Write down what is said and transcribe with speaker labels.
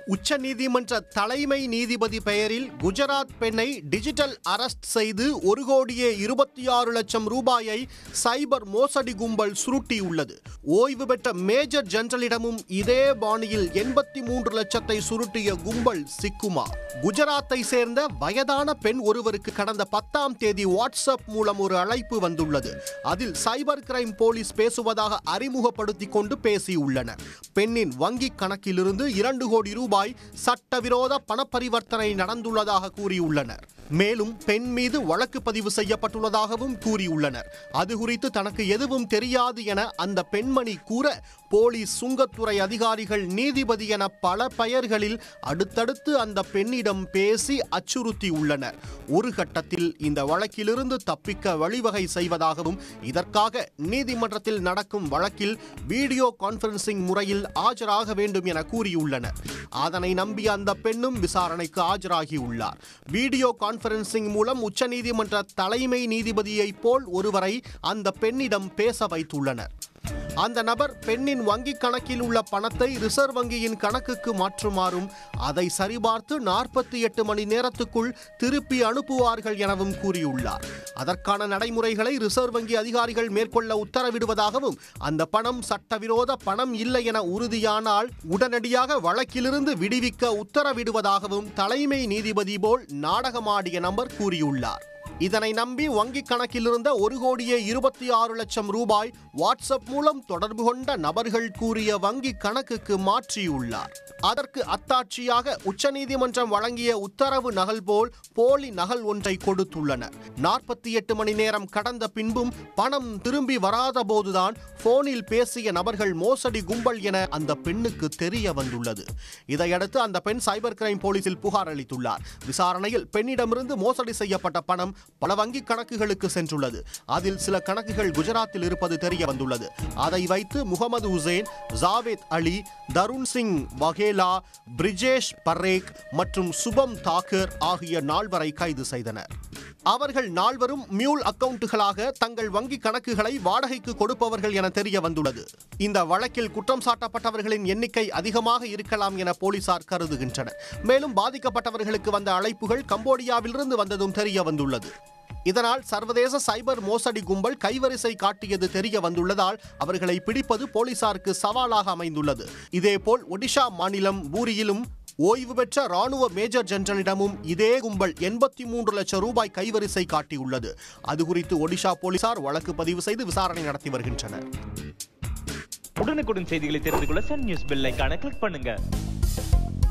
Speaker 1: உச்ச நீதிமன்ற தலைமை நீதிபதி பெயரில் குஜராத் பெண்ணை டிஜிட்டல் அரெஸ்ட் செய்து ஒரு கோடியே இருபத்தி ஆறு லட்சம் ரூபாயை சைபர் மோசடி கும்பல் சுருட்டியுள்ளது ஓய்வு பெற்ற மேஜர் ஜெனரலிடமும் இதே பாணியில் எண்பத்தி மூன்று லட்சத்தை சுருட்டிய கும்பல் சிக்குமா குஜராத்தை சேர்ந்த வயதான பெண் ஒருவருக்கு கடந்த பத்தாம் தேதி வாட்ஸ்அப் மூலம் ஒரு அழைப்பு வந்துள்ளது அதில் சைபர் கிரைம் போலீஸ் பேசுவதாக அறிமுகப்படுத்திக் கொண்டு பேசியுள்ளனர் பெண்ணின் வங்கி கணக்கிலிருந்து இரண்டு கோடி ரூபாய் சட்டவிரோத பணப்பரிவர்த்தனை நடந்துள்ளதாக கூறியுள்ளனர் மேலும் பெண் மீது வழக்கு பதிவு செய்யப்பட்டுள்ளதாகவும் கூறியுள்ளனர் அது குறித்து தனக்கு எதுவும் தெரியாது என அந்த பெண்மணி கூற போலீஸ் சுங்கத்துறை அதிகாரிகள் நீதிபதி என பல பெயர்களில் அடுத்தடுத்து அந்த பெண்ணிடம் பேசி அச்சுறுத்தியுள்ளனர் ஒரு கட்டத்தில் இந்த வழக்கிலிருந்து தப்பிக்க வழிவகை செய்வதாகவும் இதற்காக நீதிமன்றத்தில் நடக்கும் வழக்கில் வீடியோ கான்பரன்சிங் முறையில் ஆஜராக வேண்டும் என கூறியுள்ளனர் அதனை நம்பிய அந்த பெண்ணும் விசாரணைக்கு ஆஜராகியுள்ளார் வீடியோ கான்பரன்சிங் மூலம் உச்சநீதிமன்ற தலைமை நீதிபதியைப் போல் ஒருவரை அந்த பெண்ணிடம் பேச வைத்துள்ளனர் அந்த நபர் பெண்ணின் வங்கி கணக்கில் உள்ள பணத்தை ரிசர்வ் வங்கியின் கணக்குக்கு மாற்றுமாறும் அதை சரிபார்த்து நாற்பத்தி எட்டு மணி நேரத்துக்குள் திருப்பி அனுப்புவார்கள் எனவும் கூறியுள்ளார் அதற்கான நடைமுறைகளை ரிசர்வ் வங்கி அதிகாரிகள் மேற்கொள்ள உத்தரவிடுவதாகவும் அந்த பணம் சட்டவிரோத பணம் இல்லை என உறுதியானால் உடனடியாக வழக்கிலிருந்து விடுவிக்க உத்தரவிடுவதாகவும் தலைமை நீதிபதி போல் நாடகமாடிய நபர் கூறியுள்ளார் இதனை நம்பி வங்கி கணக்கில் இருந்த ஒரு கோடியே இருபத்தி ஆறு லட்சம் ரூபாய் வாட்ஸ்அப் மூலம் தொடர்பு கொண்ட நபர்கள் கூறிய வங்கி கணக்குக்கு மாற்றியுள்ளார் அதற்கு அத்தாட்சியாக உச்சநீதிமன்றம் வழங்கிய உத்தரவு நகல் போல் போலி நகல் ஒன்றை கொடுத்துள்ளனர் நாற்பத்தி எட்டு மணி நேரம் கடந்த பின்பும் பணம் திரும்பி வராத போதுதான் போனில் பேசிய நபர்கள் மோசடி கும்பல் என அந்த பெண்ணுக்கு தெரிய வந்துள்ளது இதையடுத்து அந்த பெண் சைபர் கிரைம் போலீசில் புகார் அளித்துள்ளார் விசாரணையில் பெண்ணிடமிருந்து மோசடி செய்யப்பட்ட பணம் பல வங்கி கணக்குகளுக்கு சென்றுள்ளது அதில் சில கணக்குகள் குஜராத்தில் இருப்பது தெரிய வந்துள்ளது அதை வைத்து முகமது உசேன் ஜாவேத் அலி தருண் சிங் வகேலா பிரிஜேஷ் பர்ரேக் மற்றும் சுபம் தாக்கர் ஆகிய நால்வரை கைது செய்தனர் அவர்கள் நால்வரும் மியூல் அக்கவுண்டுகளாக தங்கள் வங்கி கணக்குகளை வாடகைக்கு கொடுப்பவர்கள் என தெரிய வந்துள்ளது இந்த வழக்கில் குற்றம் சாட்டப்பட்டவர்களின் எண்ணிக்கை அதிகமாக இருக்கலாம் என போலீசார் கருதுகின்றனர் மேலும் பாதிக்கப்பட்டவர்களுக்கு வந்த அழைப்புகள் கம்போடியாவிலிருந்து வந்ததும் தெரிய வந்துள்ளது இதனால் சர்வதேச சைபர் மோசடி கும்பல் கைவரிசை காட்டியது தெரிய வந்துள்ளதால் அவர்களை பிடிப்பது போலீசாருக்கு சவாலாக அமைந்துள்ளது இதேபோல் ஒடிஷா மாநிலம் பூரியிலும் ஓய்வு பெற்ற ராணுவ மேஜர் ஜெனரலிடமும் இதே கும்பல் எண்பத்தி மூன்று லட்சம் ரூபாய் கைவரிசை காட்டியுள்ளது அது குறித்து ஒடிஷா போலீசார் வழக்கு பதிவு செய்து விசாரணை நடத்தி வருகின்றனர்
Speaker 2: உடனுக்குடன் செய்திகளை தெரிந்து கொள்ள சன் நியூஸ் பெல் ஐகானை கிளிக் பண்ணுங்க